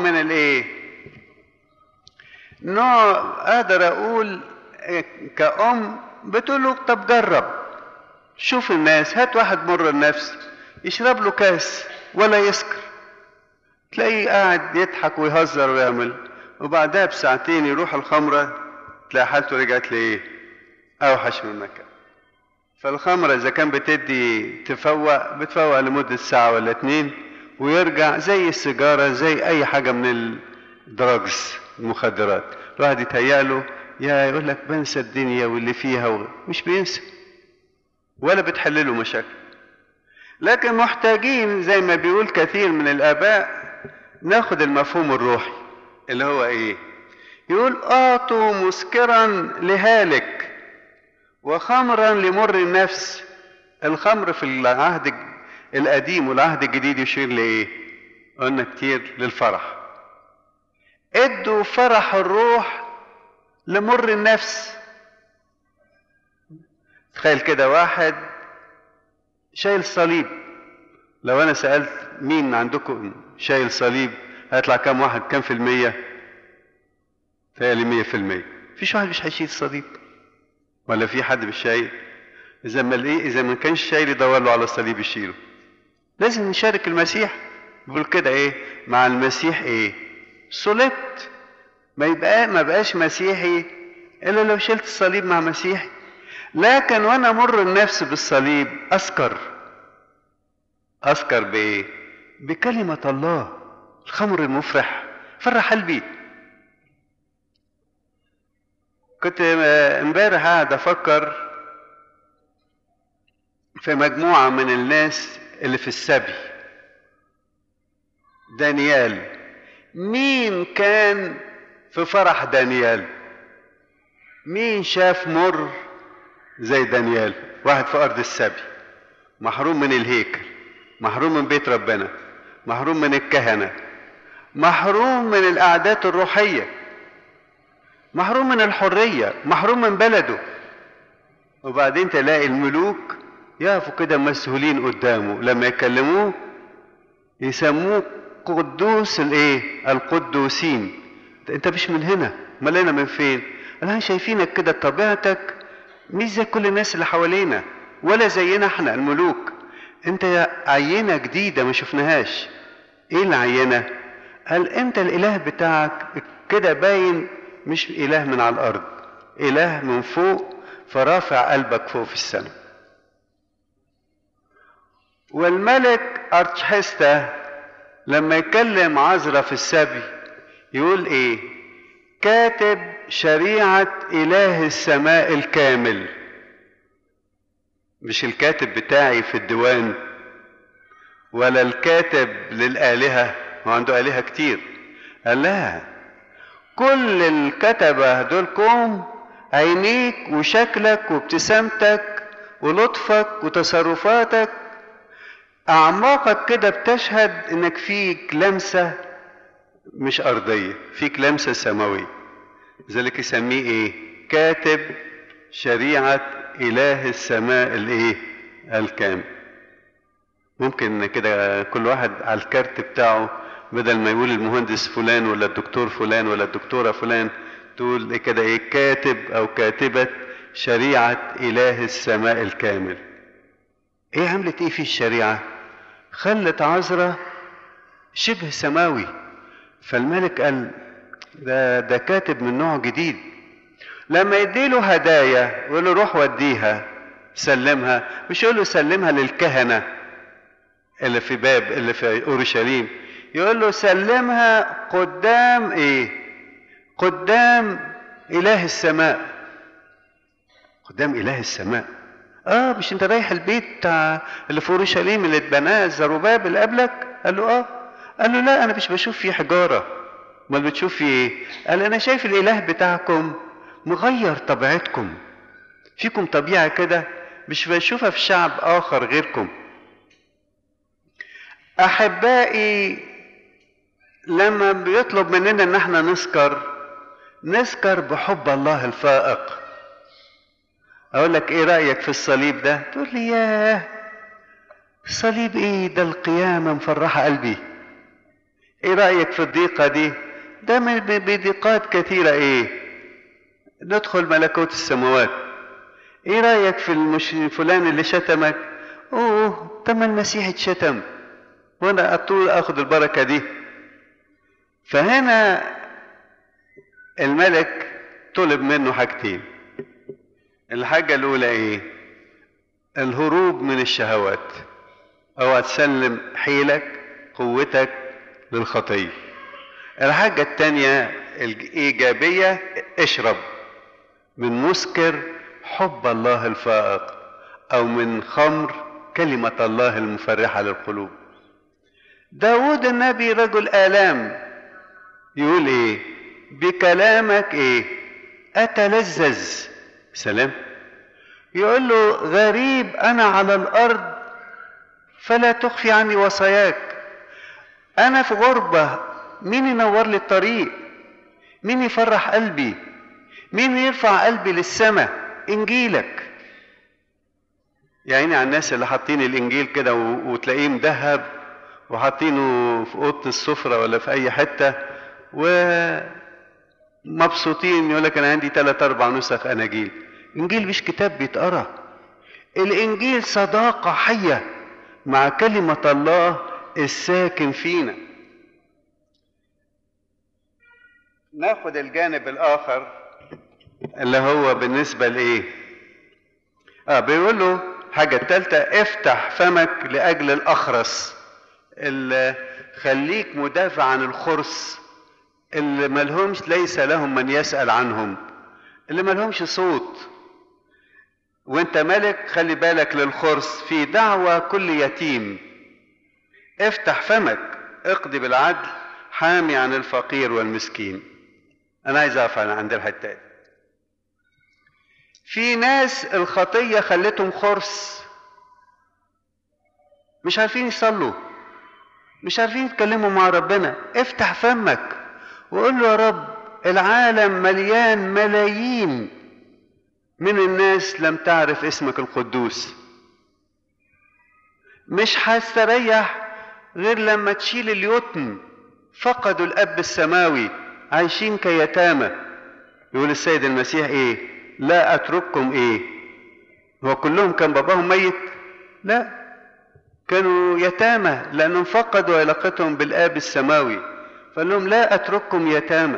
من الايه نوع اقدر اقول كأم بتقول له طب جرب شوف الناس هات واحد مر النفس يشرب له كاس ولا يسكر تلاقيه قاعد يضحك ويهزر ويعمل وبعدها بساعتين يروح الخمرة تلاقي حالته رجعت لإيه؟ أوحش من مكان. فالخمرة إذا كان بتدي تفوق بتفوق لمدة ساعة ولا اتنين ويرجع زي السيجارة زي أي حاجة من الدراجز المخدرات. الواحد يتهيأله يا يقول لك بنسى الدنيا واللي فيها و... مش بينسى ولا بتحلله مشاكل. لكن محتاجين زي ما بيقول كثير من الآباء ناخد المفهوم الروحي اللي هو ايه يقول اعطوا مسكرا لهالك وخمرا لمر النفس الخمر في العهد القديم والعهد الجديد يشير لايه قلنا كتير للفرح ادوا فرح الروح لمر النفس تخيل كده واحد شايل صليب لو انا سالت مين عندكم شايل صليب هيطلع كام واحد كام في المية تهيألي مية في المية فيش واحد مش هيشيل صليب ولا في حد مش شايل إذا ما إيه إذا ما كانش شايل يدور له على صليب يشيله لازم نشارك المسيح بيقول كده إيه مع المسيح إيه صلبت ما يبقى ما بقاش مسيحي إلا لو شلت الصليب مع مسيحي لكن وأنا مر النفس بالصليب أسكر أسكر بإيه بكلمة الله الخمر المفرح فرح قلبي كنت امبارح قاعد افكر في مجموعة من الناس اللي في السبي دانيال مين كان في فرح دانيال مين شاف مر زي دانيال واحد في ارض السبي محروم من الهيكل محروم من بيت ربنا محروم من الكهنه محروم من القعدات الروحيه محروم من الحريه محروم من بلده وبعدين تلاقي الملوك يقفوا كده مسهولين قدامه لما يكلموه يسموه قدوس الايه القدوسين انت مش من هنا امال انا من فين انا شايفينك كده طبيعتك مش زي كل الناس اللي حوالينا ولا زينا احنا الملوك انت عينة جديدة ما شفناهاش ايه العينة قال انت الاله بتاعك كده باين مش اله من على الارض اله من فوق فرافع قلبك فوق في السماء والملك ارتشحستا لما يكلم عزرا في السبي يقول ايه كاتب شريعة اله السماء الكامل مش الكاتب بتاعي في الديوان ولا الكاتب للآلهة ما عنده آلهة كتير قال لا كل الكتبة دول كوم عينيك وشكلك وابتسامتك ولطفك وتصرفاتك أعماقك كده بتشهد إنك فيك لمسة مش أرضية فيك لمسة سماوية لذلك يسميه إيه كاتب شريعة إله السماء الإيه الكامل ممكن كده كل واحد على الكارت بتاعه بدل ما يقول المهندس فلان ولا الدكتور فلان ولا الدكتورة فلان تقول كده ايه كاتب او كاتبة شريعة اله السماء الكامل ايه عملت ايه في الشريعة خلت عذرة شبه سماوي فالملك قال ده ده كاتب من نوع جديد لما يديله هدايا يقول له روح وديها سلمها مش يقول له سلمها للكهنة اللي في باب اللي في اورشليم يقول له سلمها قدام ايه قدام اله السماء قدام اله السماء اه مش انت رايح البيت بتاع اللي في اورشليم اللي اتبناه زروباب اللي قبلك قال له اه قال له لا انا مش بشوف فيه حجاره امال بتشوف فيه ايه قال انا شايف الاله بتاعكم مغير طبيعتكم فيكم طبيعه كده مش بشوفها في شعب اخر غيركم احبائي لما بيطلب مننا ان احنا نسكر نسكر بحب الله الفائق اقول لك ايه رايك في الصليب ده تقول لي ياه الصليب ايه ده القيامه مفرحه قلبي ايه رأيك في الضيقة دي ده من بضيقات كثيرة ايه ندخل ملكوت السماوات ايه رأيك في المش... فلان اللي شتمك اوه طب المسيح اتشتم وانا اطول اخد البركة دي فهنا الملك طلب منه حاجتين الحاجة الأولى إيه؟ الهروب من الشهوات أو تسلم حيلك قوتك للخطية الحاجة التانية الإيجابية اشرب من مسكر حب الله الفائق أو من خمر كلمة الله المفرحة للقلوب داود النبي رجل آلام يقول إيه بكلامك إيه أتلذذ سلام يقول له غريب أنا على الأرض فلا تخفي عني وصاياك أنا في غربة مين ينور لي الطريق مين يفرح قلبي مين يرفع قلبي للسماء إنجيلك يا عيني على الناس اللي حاطين الإنجيل كده وتلاقيه مذهب وحاطينه في أوضة السفرة ولا في أي حتة ومبسوطين يقول لك أنا عندي ثلاث أربع نسخ أناجيل الإنجيل مش كتاب بيتقرا الإنجيل صداقة حية مع كلمة الله الساكن فينا ناخد الجانب الآخر اللي هو بالنسبة لإيه؟ آه بيقول له حاجة التالتة افتح فمك لأجل الأخرس اللي خليك مدافع عن الخرس اللي ملهمش ليس لهم من يسأل عنهم اللي ملهمش صوت وانت ملك خلي بالك للخرس في دعوة كل يتيم افتح فمك اقضي بالعدل حامي عن الفقير والمسكين انا عايز اقف عند الحته دي في ناس الخطيه خلتهم خرس مش عارفين يصلوا مش عارفين يتكلموا مع ربنا افتح فمك وقول له يا رب العالم مليان ملايين من الناس لم تعرف اسمك القدوس مش هستريح غير لما تشيل اليتم فقدوا الاب السماوي عايشين كيتامى يقول السيد المسيح ايه لا اترككم ايه هو كلهم كان باباهم ميت لا كانوا يتامى لانهم فقدوا علاقتهم بالاب السماوي فقال لهم لا اترككم يتامى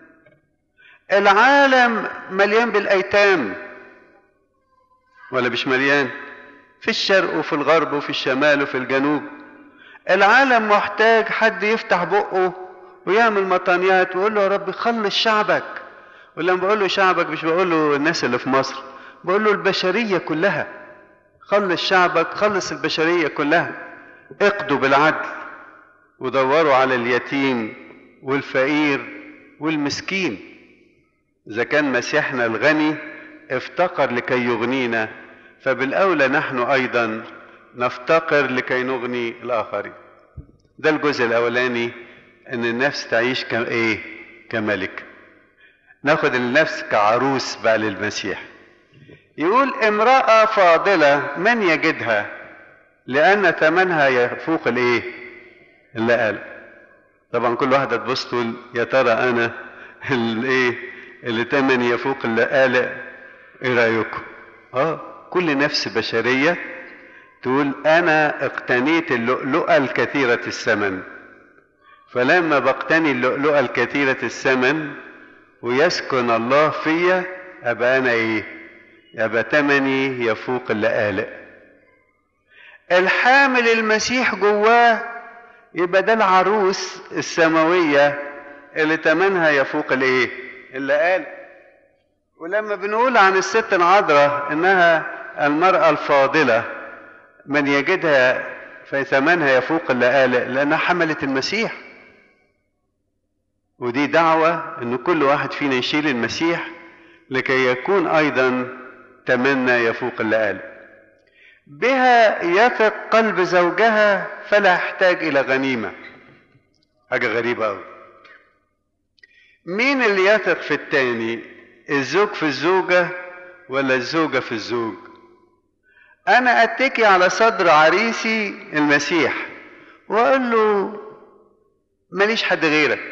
العالم مليان بالايتام ولا مش مليان في الشرق وفي الغرب وفي الشمال وفي الجنوب العالم محتاج حد يفتح بقه ويعمل مطانيات ويقول له يا رب خلص شعبك ولما بقول له شعبك مش بقول له الناس اللي في مصر بقول له البشرية كلها خلص شعبك خلص البشرية كلها اقضوا بالعدل ودوروا على اليتيم والفقير والمسكين إذا كان مسيحنا الغني افتقر لكي يغنينا فبالأولى نحن أيضا نفتقر لكي نغني الآخرين ده الجزء الأولاني ان النفس تعيش كايه كملك ناخد النفس كعروس بقى للمسيح يقول امرأة فاضلة من يجدها لأن ثمنها يفوق الايه اللي قال طبعا كل واحدة تبص تقول يا ترى أنا الايه اللي ثمني يفوق اللي قال ايه رأيكم اه كل نفس بشرية تقول أنا اقتنيت اللؤلؤة الكثيرة الثمن فلما بقتني اللؤلؤة الكثيرة الثمن ويسكن الله فيا أبقى أنا إيه؟ أبقى تمني يفوق اللآلئ. الحامل المسيح جواه يبقى ده العروس السماوية اللي تمنها يفوق الإيه؟ اللآلئ. ولما بنقول عن الست العذراء إنها المرأة الفاضلة من يجدها فثمنها يفوق اللآلئ لأنها حملت المسيح. ودي دعوة ان كل واحد فينا يشيل المسيح لكي يكون ايضا تمنى يفوق اللآل بها يثق قلب زوجها فلا يحتاج الى غنيمة حاجة غريبة قوي مين اللي يثق في التاني الزوج في الزوجة ولا الزوجة في الزوج انا اتكي على صدر عريسي المسيح واقول له ماليش حد غيرك